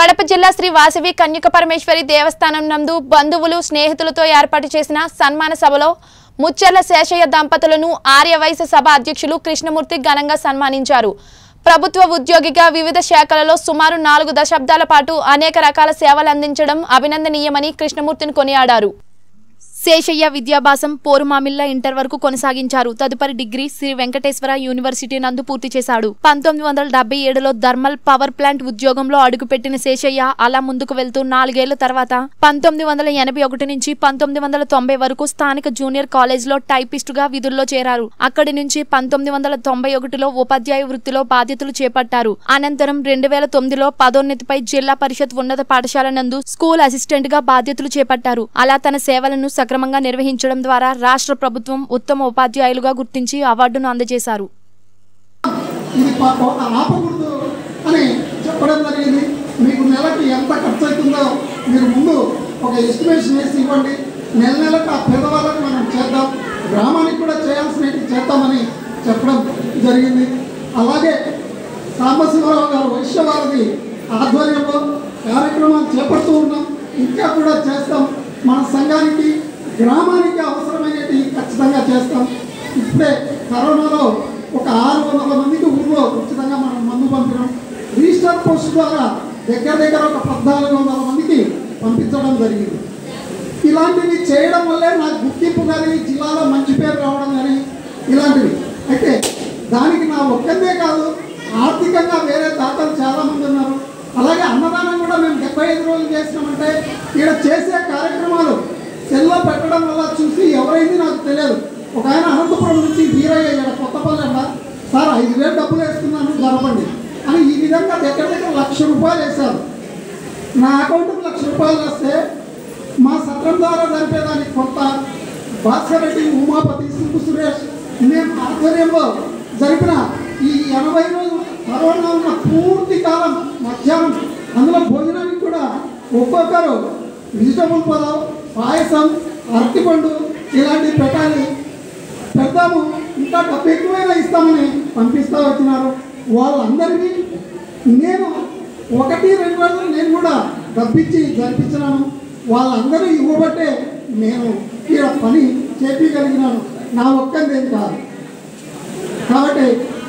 కడప జిల్లా శ్రీ వాసవి కన్యక పరమేశ్వరి దేవస్థానం నందు బంధువులు స్నేహితులతో ఏర్పాటు చేసిన సన్మాన సభలో ముచ్చెర్ల శేషయ్య దంపతులను ఆర్యవైశ్య సభ అధ్యక్షులు కృష్ణమూర్తి ఘనంగా సన్మానించారు ప్రభుత్వ ఉద్యోగిగా వివిధ శాఖలలో సుమారు నాలుగు దశాబ్దాల పాటు అనేక రకాల సేవలు అందించడం అభినందనీయమని కృష్ణమూర్తిని కొనియాడారు శేషయ్య విద్యాభాసం పోరుమామిల్ల ఇంటర్ వరకు కొనసాగించారు తదుపరి డిగ్రీ శ్రీ వెంకటేశ్వర యూనివర్సిటీ నందు పూర్తి చేశాడు పంతొమ్మిది వందల డెబ్బై ఏడులో థర్మల్ పవర్ ప్లాంట్ ఉద్యోగంలో అడుగుపెట్టిన శేషయ్య అలా ముందుకు వెళ్తూ నాలుగేళ్ల తర్వాత పంతొమ్మిది వందల ఎనభై ఒకటి నుంచి పంతొమ్మిది వందల తొంభై వరకు స్థానిక జూనియర్ కాలేజ్లో టైపిస్టుగా విధుల్లో చేరారు అక్కడి నుంచి పంతొమ్మిది వందల తొంభై ఒకటిలో ఉపాధ్యాయ వృత్తిలో బాధ్యతలు చేపట్టారు అనంతరం రెండు వేల తొమ్మిదిలో పదోన్నతిపై జిల్లా పరిషత్ ఉన్నత పాఠశాల నందు స్కూల్ అసిస్టెంట్ గా బాధ్యతలు చేపట్టారు అలా తన సేవలను సక్రమంగా నిర్వహించడం ద్వారా రాష్ట్ర ప్రభుత్వం ఉత్తమ ఉపాధ్యాయులుగా గుర్తించి అవార్డును అందజేశారు ఇది పాపం ఆపకూడదు అని చెప్పడం జరిగింది మీకు నెలకి ఎంత ఖర్చు అవుతుందో మీరు ముందు ఒక ఎస్టిమేషన్ వేసి ఇవ్వండి నెల నెలకు ఆ పేదవాళ్ళకి మనం చేద్దాం గ్రామానికి కూడా చేయాల్సినవి చేద్దామని చెప్పడం జరిగింది అలాగే సాంబశివరావు గారు వైశ్యవారది ఆధ్వర్యంలో కార్యక్రమాలు చేపడుతూ ఉన్నాం ఇంకా కూడా చేస్తాం మన సంఘానికి గ్రామానికి అవసరమైనవి ఖచ్చితంగా చేస్తాం ఇప్పుడే కరోనాలో ఒక ఆరు వందల మందికి ఊళ్ళో ఉచితంగా మనం మందు పంపినాం రిజిస్టర్ పోస్ట్ ద్వారా దగ్గర దగ్గర ఒక పద్నాలుగు వందల మందికి పంపించడం జరిగింది ఇలాంటివి చేయడం వల్లే నాకు గుర్తింపు కానీ జిల్లాలో మంచి పేరు రావడం కానీ ఇలాంటివి అయితే దానికి నా ఒక్కదే కాదు ఆర్థికంగా వేరే దాతలు చాలామంది ఉన్నారు అలాగే అన్నదానం కూడా మేము డెబ్బై ఐదు రోజులు చేసినామంటే ఇక్కడ చేసే కార్యక్రమాలు సెల్లో పెట్టడం వల్ల చూసి ఎవరైంది నాకు తెలియదు ఒక ఆయన అనంతపురం నుంచి వీరయ్య ఇక్కడ కొత్తపల్లి అన్న సార్ ఐదు వేలు డబ్బులు వేస్తున్నాను జరపండి అని ఈ విధంగా దగ్గర దగ్గర లక్ష రూపాయలు వేశారు నా అకౌంట్కి లక్ష రూపాయలు వస్తే మా సత్రం ద్వారా జరిపేదానికి కొంత భాస్కర్ రెడ్డి ఉమాపతి సింపు సురేష్ మేము ఆధ్వర్యంలో జరిపిన ఈ ఎనభై రోజులు కరోనా ఉన్న పూర్తి కాలం మధ్యాహ్నం అందులో భోజనానికి కూడా ఒక్కొక్కరు వెజిటబుల్ పలావ్ పాయసం అరటిపండు ఇలాంటివి పెట్టాలి పెడతాము ఇంకా డబ్బు ఎక్కువైనా ఇస్తామని పంపిస్తూ వచ్చినారు వాళ్ళందరినీ నేను ఒకటి రెండు రోజులు నేను కూడా డబ్బిచ్చి జరిపించినాను వాళ్ళందరూ ఇవ్వబట్టే నేను ఇక్కడ పని చేపించగలిగినాను నా ఒక్కదేం కాదు కాబట్టి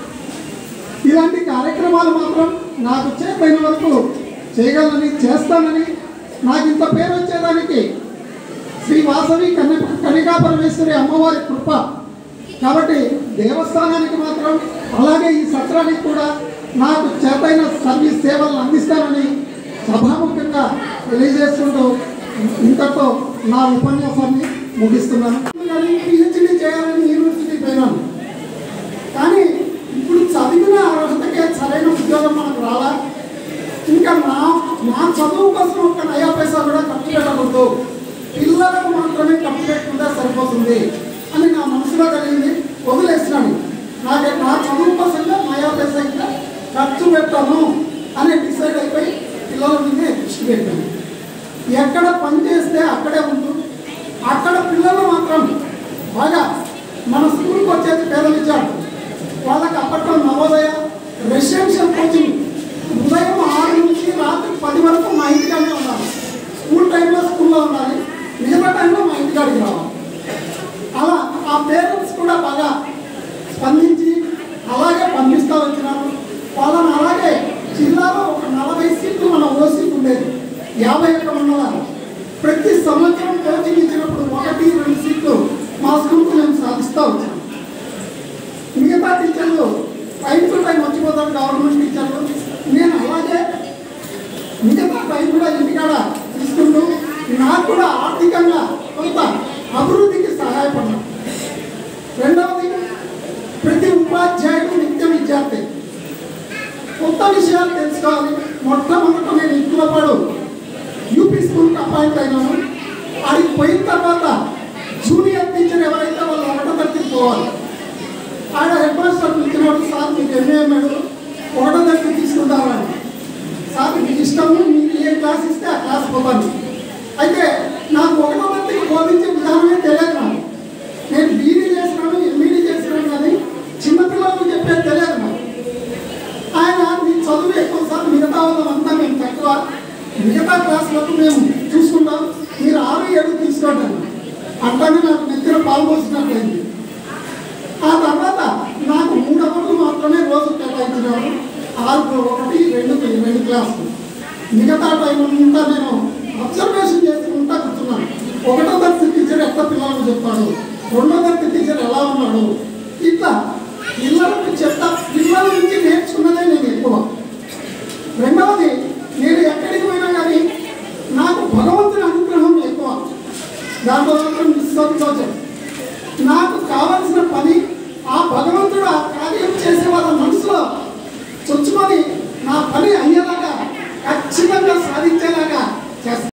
ఇలాంటి కార్యక్రమాలు మాత్రం నాకు చేతైన వరకు చేయగలనని చేస్తానని నాకు ఇంత పేరు వచ్చేదానికి శ్రీ వాసవి కన్య కనికా పరమేశ్వరి అమ్మవారి కృప కాబట్టి దేవస్థానానికి మాత్రం అలాగే ఈ సత్రానికి కూడా నాకు చేతైన సర్వీస్ సేవలను అందిస్తానని సభాముఖంగా తెలియజేసుకుంటూ ఇంతతో నా ఉపన్యాసాన్ని ముగిస్తున్నాను పిహెచ్డీ చేయాలని యూనివర్సిటీ పోయినాను కానీ ఇప్పుడు చదివిన అర్హతకే సరైన ఉద్యోగం మనకు రాలా ఇంకా నా నా చదువు కోసం ఒక నయా పైసా కూడా ఖర్చు పెట్టకూడదు పిల్లలకు మాత్రమే ఖర్చు పెట్టుకుంటే సరిపోతుంది అని నా మనసులో కలిగింది వదిలేసినాను నాకు నా చదువు కోసంగా నయా పైసా ఇంకా ఖర్చు పెట్టాను అని డిసైడ్ అయిపోయి పిల్లల మీదే దృష్టి పెట్టాను ఎక్కడ పని చేస్తే అక్కడే ఉంటూ అక్కడ పిల్లలు మాత్రం బాగా మన స్కూల్కి వచ్చేది పేద విద్యార్థులు వాళ్ళకి అప్పట్లో నవోదయ రెసిడెన్షియల్ కోచింగ్ ఉదయం ఆరు నుంచి రాత్రి పది వరకు మా ఇంటికాడే ఉండాలి స్కూల్ టైంలో స్కూల్లో ఉండాలి మిగతా టైంలో మా ఇంటికాడికి రావాలి అలా ఆ పేరెంట్స్ కూడా బాగా స్పందించి అలాగే పంపిస్తూ వచ్చినారు వాళ్ళని అలాగే జిల్లాలో ఒక నలభై సీట్లు మన ఓసీకి ఉండేది యాభై ఒక్క మండలాలు ప్రతి సంవత్సరం కోచింగ్ ఇచ్చినప్పుడు ఒకటి రెండు సీట్లు మా స్కూల్కి మేము సాధిస్తూ వచ్చాం మిగతా టీచర్లు టైం టు టైం వచ్చిపోతారు గవర్నమెంట్ టీచర్లు నేను అలాగే మిగతా టైం కూడా ఇంటికాడ తీసుకుంటూ నాకు కూడా ఆర్థికంగా కొంత అభివృద్ధికి సహాయపడ్డాను రెండవది ప్రతి ఉపాధ్యాయుడు నిత్య విద్యార్థి కొత్త విషయాలు తెలుసుకోవాలి మొట్టమొదట నేను ఇంట్లో యూపీ స్కూల్కి అపాయింట్ అయినాను అడిగి పోయిన తర్వాత జూనియర్ టీచర్ ఎవరైతే వాళ్ళు ఒకటో తరగతికి పోవాలి ఆయన హెడ్ మాస్టర్ పిలిచినప్పుడు సార్ మీకు ఎంఏఎంఏడు ఒకటో తరగతి తీసుకుంటారని సార్ మీకు ఇష్టము మీకు ఏ క్లాస్ ఇస్తే ఆ క్లాస్ పోతాను అయితే నాకు ఒకటో తరగతికి బోధించే విధానమే తెలియదు నాకు నేను బీడీ చేసినాను ఎంఈడీ చేసినాను కానీ చిన్నపిల్లలకు చెప్పేది తెలియదు నాకు ఆయన మీ చదువు ఎక్కువ సార్ మిగతా వాళ్ళంతా మేము తక్కువ మిగతా క్లాసులకు మేము చూసుకుంటాం మీరు ఆరు ఏడు తీసుకోండి అట్లానే నాకు నెత్తిన పాల్గొసినట్లయింది ఆ తర్వాత నాకు మూడు అవర్లు మాత్రమే రోజు కేటాయించినారు ఆరు ఒకటి రెండు రెండు క్లాసులు మిగతా టైం అంతా నేను అబ్జర్వేషన్ చేసుకుంటా కూర్చున్నాను ఒకటో తరగతి టీచర్ ఎట్లా పిల్లలకు చెప్తాడు రెండో తరగతి టీచర్ ఎలా ఉన్నాడు ఇట్లా పిల్లలకు చెప్తా పిల్లల నుంచి నేర్చుకున్నదే నేను ఎక్కువ రెండవది నేను ఎక్కడికి పోయినా కానీ నాకు భగవంతుని అనుగ్రహం ఎక్కువ దాంట్లో మాత్రం నిస్సంతోషం నాకు కావలసిన పని ఆ భగవంతుడు ఆ కార్యం చేసే వాళ్ళ మనసులో చొచ్చుకొని నా పని అయ్యేలాగా ఖచ్చితంగా సాధించేలాగా చేస్తాను